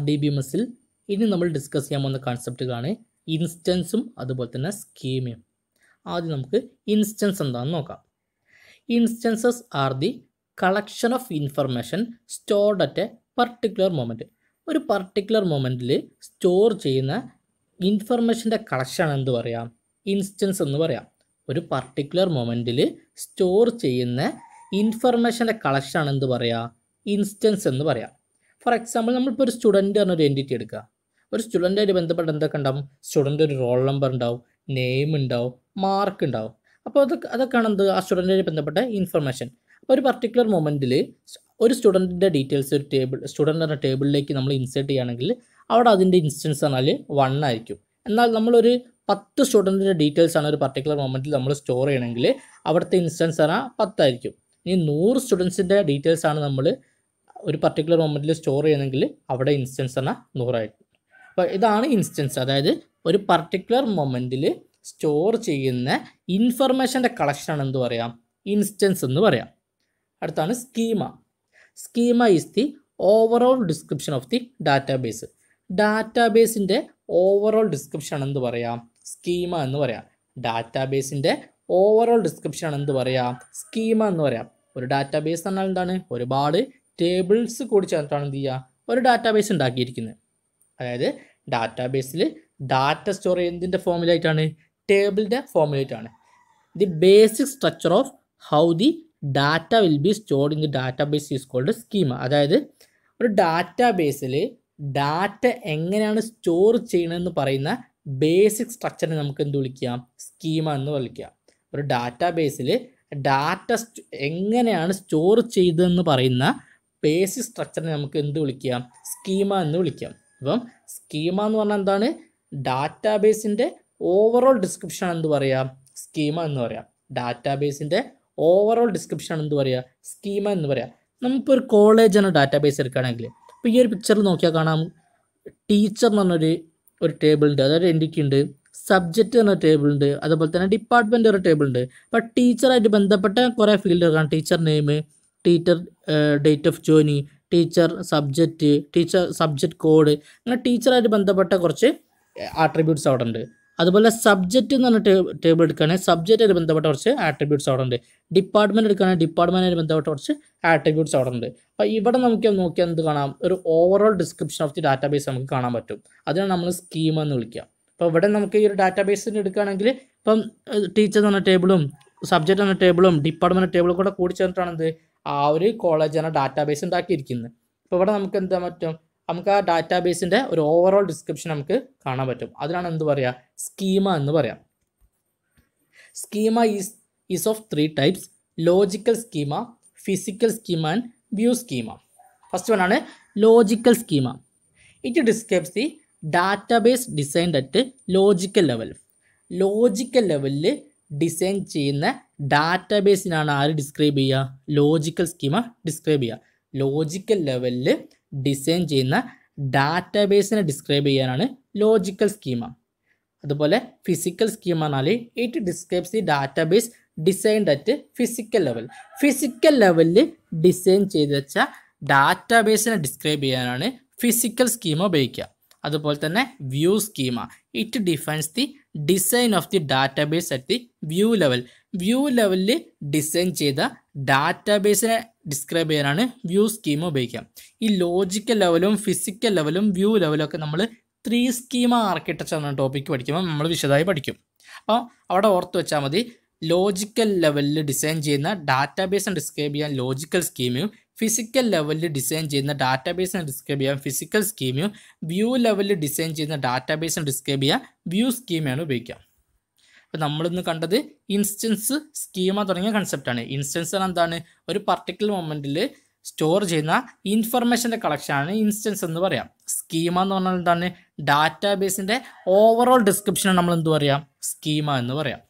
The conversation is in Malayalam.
ഡി ബി എം എസിൽ ഇനി നമ്മൾ ഡിസ്കസ് ചെയ്യാൻ പോകുന്ന കൺസെപ്റ്റുകളാണ് ഇൻസ്റ്റൻസും അതുപോലെ തന്നെ സ്കീമയും ആദ്യം നമുക്ക് ഇൻസ്റ്റൻസ് എന്താണെന്ന് നോക്കാം instances are the collection of information stored at a particular moment ഒരു പർട്ടിക്കുലർ മൊമെൻറ്റിൽ സ്റ്റോർ ചെയ്യുന്ന ഇൻഫർമേഷൻ്റെ കളക്ഷൻ എന്ത് പറയാം ഇൻസ്റ്റൻസ് എന്ന് പറയാം ഒരു പർട്ടിക്കുലർ മൊമെൻറ്റിൽ സ്റ്റോർ ചെയ്യുന്ന ഇൻഫർമേഷൻ്റെ കളക്ഷൻ എന്ത് പറയാം ഇൻസ്റ്റൻസ് എന്ന് പറയാം ഫോർ എക്സാമ്പിൾ നമ്മളിപ്പോൾ ഒരു സ്റ്റുഡൻറ്റ് പറഞ്ഞൊരു എൻറ്റിറ്റി എടുക്കുക ഒരു സ്റ്റുഡൻ്റായിട്ട് ബന്ധപ്പെട്ട് എന്തൊക്കെ ഉണ്ടാവും സ്റ്റുഡൻ്റ് ഒരു റോൾ നമ്പർ ഉണ്ടാവും നെയിം ഉണ്ടാവും മാർക്ക് ഉണ്ടാവും അപ്പോൾ അതൊക്കെ അതൊക്കെയാണ് എന്ത് ആ സ്റ്റുഡൻറ്റായിട്ട് ബന്ധപ്പെട്ട ഇൻഫർമേഷൻ അപ്പോൾ ഒരു പർട്ടിക്കുലർ മൊമെൻറ്റിൽ ഒരു സ്റ്റുഡൻറ്റിൻ്റെ ഡീറ്റെയിൽസ് ഒരു ടേബിൾ സ്റ്റുഡൻ്റ് എന്ന ടേബിളിലേക്ക് നമ്മൾ ഇൻസേർട്ട് ചെയ്യുകയാണെങ്കിൽ അവിടെ അതിൻ്റെ ഇൻസ്റ്റൻസ് പറഞ്ഞാൽ വൺ ആയിരിക്കും എന്നാൽ നമ്മളൊരു പത്ത് സ്റ്റുഡൻറ്റിൻ്റെ ഡീറ്റെയിൽസ് ആണ് ഒരു പർട്ടിക്കുലർ മൊമെൻറ്റിൽ നമ്മൾ സ്റ്റോർ ചെയ്യണമെങ്കിൽ അവിടുത്തെ ഇൻസ്റ്റൻസ് പറഞ്ഞാൽ പത്തായിരിക്കും ഇനി നൂറ് സ്റ്റുഡൻസിൻ്റെ ഡീറ്റെയിൽസ് ആണ് നമ്മൾ ഒരു പർട്ടിക്കുലർ മൊമെൻറ്റിൽ സ്റ്റോർ ചെയ്യണമെങ്കിൽ അവിടെ ഇൻസ്റ്റൻസ് പറഞ്ഞാൽ നൂറായിരിക്കും അപ്പോൾ ഇതാണ് ഇൻസ്റ്റൻസ് അതായത് ഒരു പർട്ടിക്കുലർ മൊമെൻറ്റിൽ സ്റ്റോർ ചെയ്യുന്ന ഇൻഫർമേഷൻ്റെ കളക്ഷനാണ് എന്ത് പറയാം ഇൻസ്റ്റൻസ് എന്ന് പറയാം അടുത്താണ് schema schema is the overall description of the database ഡാറ്റാബേസിൻ്റെ ഓവറോൾ ഡിസ്ക്രിപ്ഷൻ എന്ത് പറയാം സ്കീമ എന്ന് പറയാം ഡാറ്റാബേസിൻ്റെ ഓവറോൾ ഡിസ്ക്രിപ്ഷൻ എന്ത് പറയാം സ്കീമ എന്ന് പറയാം ഒരു ഡാറ്റാബേസ് എന്ന് പറഞ്ഞാൽ എന്താണ് ഒരുപാട് ടേബിൾസ് കൂടി ചേർന്നിട്ടാണ് എന്ത് ചെയ്യുക ഒരു ഡാറ്റാബേസ് ഉണ്ടാക്കിയിരിക്കുന്നത് അതായത് ഡാറ്റാബേസിൽ ഡാറ്റ സ്റ്റോർ ചെയ്യുന്നതിൻ്റെ ഫോമിലായിട്ടാണ് ടേബിളിൻ്റെ ഫോമിലായിട്ടാണ് the basic structure of how the data will be stored in the database is called schema അതായത് ഒരു ഡാറ്റാബേസിൽ ഡാറ്റ എങ്ങനെയാണ് സ്റ്റോർ ചെയ്യണമെന്ന് പറയുന്ന ബേസിക് സ്ട്രക്ചറിനെ നമുക്ക് എന്ത് വിളിക്കാം സ്കീമ എന്ന് വിളിക്കാം ഒരു ഡാറ്റാബേസിൽ ഡാറ്റ എങ്ങനെയാണ് സ്റ്റോർ ചെയ്തതെന്ന് പറയുന്ന ബേസിക് സ്ട്രക്ചറിനെ നമുക്ക് എന്ത് വിളിക്കാം സ്കീമ എന്ന് വിളിക്കാം അപ്പം സ്കീമ എന്ന് പറഞ്ഞാൽ എന്താണ് ഡാറ്റാബേസിൻ്റെ ഓവറോൾ ഡിസ്ക്രിപ്ഷൻ എന്ത് പറയാം സ്കീമ എന്ന് പറയാം ഡാറ്റാബേസിൻ്റെ ഓവറോൾ ഡിസ്ക്രിപ്ഷൻ എന്ത് പറയുക സ്കീമ എന്ന് പറയാം നമുക്കിപ്പോൾ ഒരു കോളേജ് എന്ന ഡാറ്റാബേസ് എടുക്കുകയാണെങ്കിൽ ഇപ്പോൾ ഈ ഒരു പിക്ചറിൽ നോക്കിയാൽ കാണാം ടീച്ചർ എന്ന് പറഞ്ഞൊരു ഒരു ടേബിൾ ഉണ്ട് അതൊരു എൻറ്റിറ്റി ഉണ്ട് സബ്ജക്റ്റ് എന്ന ടേബിൾ ഉണ്ട് അതുപോലെ തന്നെ ഡിപ്പാർട്ട്മെൻറ്റ് ഒരു ടേബിൾ ഉണ്ട് അപ്പോൾ ടീച്ചറായിട്ട് ബന്ധപ്പെട്ട കുറേ ഫീൽഡുകൾ കാണാം teacher name teacher date of joining teacher subject teacher subject code അങ്ങനെ ടീച്ചറായിട്ട് ബന്ധപ്പെട്ട കുറച്ച് ആട്രിബ്യൂട്ട്സ് അവിടെ ഉണ്ട് അതുപോലെ സബ്ജക്റ്റ് എന്ന് പറഞ്ഞ ടേബിൾ എടുക്കുകയാണെങ്കിൽ സബ്ജക്റ്റായിട്ട് ബന്ധപ്പെട്ട കുറച്ച് ആട്രിബ്യൂട്ട്സ് അവിടെ ഉണ്ട് ഡിപ്പാർട്ട്മെൻറ്റ് എടുക്കുകയാണെങ്കിൽ ഡിപ്പാർട്ട്മെൻറ്റായിട്ട് ബന്ധപ്പെട്ട കുറച്ച് ആട്രിബ്യൂട്ട്സ് അവിടെ ഉണ്ട് അപ്പോൾ ഇവിടെ നമുക്ക് നോക്കിയാൽ എന്ത് കാണാം ഒരു overall description of the database നമുക്ക് കാണാൻ പറ്റും അതിനാണ് നമ്മൾ സ്കീം എന്ന് വിളിക്കുക അപ്പോൾ ഇവിടെ നമുക്ക് ഈ ഒരു ഡാറ്റാബേസിന് എടുക്കുകയാണെങ്കിൽ ഇപ്പം ടീച്ചർ എന്ന ടേബിളും സബ്ജക്റ്റ് എന്ന ടേബിളും ഡിപ്പാർട്ട്മെൻറ്റ് ടേബിളും കൂടെ കൂടി ചേർന്നിട്ടാണ് എന്ത് ആ ഒരു കോളേജ് എന്ന ഡാറ്റാബേസ് ഉണ്ടാക്കിയിരിക്കുന്നത് അപ്പോൾ ഇവിടെ നമുക്ക് എന്താ പറ്റും നമുക്ക് ആ ഡാറ്റാബേസിൻ്റെ ഒരു ഓവറോൾ ഡിസ്ക്രിപ്ഷൻ നമുക്ക് കാണാൻ പറ്റും അതിനാണ് എന്ത് പറയുക സ്കീമ എന്ന് പറയാം schema is is of three types logical schema physical schema and view schema first one ആണ് logical schema it describes the database designed at logical level logical ലെവലിൽ ഡിസൈൻ ചെയ്യുന്ന ഡാറ്റാബേസിനാണ് ആര് ഡിസ്ക്രൈബ് ചെയ്യുക ലോജിക്കൽ സ്കീമ ഡിസ്ക്രൈബ് ചെയ്യുക ലോജിക്കൽ ലെവലിൽ ഡിസൈൻ ചെയ്യുന്ന ഡാറ്റാബേസിനെ ഡിസ്ക്രൈബ് ചെയ്യാനാണ് ലോജിക്കൽ സ്കീമ അതുപോലെ ഫിസിക്കൽ സ്കീമ പറഞ്ഞാൽ it describes the database designed at physical level physical ലെവലിൽ ഡിസൈൻ ചെയ്ത് വെച്ച ഡാറ്റാബേസിനെ ഡിസ്ക്രൈബ് ചെയ്യാനാണ് ഫിസിക്കൽ സ്കീമ ഉപയോഗിക്കുക അതുപോലെ തന്നെ view schema it defines the design of the database at the view level view ലെവലിൽ ഡിസൈൻ ചെയ്ത ഡാറ്റാബേസിനെ ഡിസ്ക്രൈബ് ചെയ്യാനാണ് വ്യൂ സ്കീമ ഉപയോഗിക്കുക ഈ ലോജിക്കൽ ലെവലും ഫിസിക്കൽ ലെവലും വ്യൂ ലെവലും ഒക്കെ നമ്മൾ ത്രീ സ്കീമ ആർക്കിടെക്ചർ എന്ന ടോപ്പിക്ക് പഠിക്കുമ്പോൾ നമ്മൾ വിശദമായി പഠിക്കും അപ്പോൾ അവിടെ ഓർത്ത് വെച്ചാൽ മതി ലോജിക്കൽ ലെവലിൽ ഡിസൈൻ ചെയ്യുന്ന ഡാറ്റാബേസിനെ ഡിസ്ക്രൈബ് ചെയ്യാൻ ലോജിക്കൽ സ്കീമയും ഫിസിക്കൽ ലെവലിൽ ഡിസൈൻ ചെയ്യുന്ന ഡാറ്റാബേസിനെ ഡിസ്ക്രൈബ് ചെയ്യാൻ ഫിസിക്കൽ സ്കീമയും വ്യൂ ലെവലിൽ ഡിസൈൻ ചെയ്യുന്ന ഡാറ്റാബേസിനെ ഡിസ്ക്രൈബ് ചെയ്യാൻ വ്യൂ സ്കീമയാണ് ഉപയോഗിക്കുക അപ്പോൾ നമ്മളിന്ന് കണ്ടത് ഇൻസ്റ്റൻസ് സ്കീമ തുടങ്ങിയ കൺസെപ്റ്റാണ് ഇൻസ്റ്റൻസ് എന്താണ് ഒരു പർട്ടിക്കുലർ മൊമെൻറ്റിൽ സ്റ്റോർ ചെയ്യുന്ന ഇൻഫർമേഷൻ്റെ കളക്ഷനാണ് ഇൻസ്റ്റൻസ് എന്ന് പറയാം സ്കീമ എന്ന് പറഞ്ഞാൽ എന്താണ് ഡാറ്റാബേസിൻ്റെ ഓവറോൾ ഡിസ്ക്രിപ്ഷനാണ് നമ്മൾ എന്ത് പറയാം സ്കീമ എന്ന് പറയാം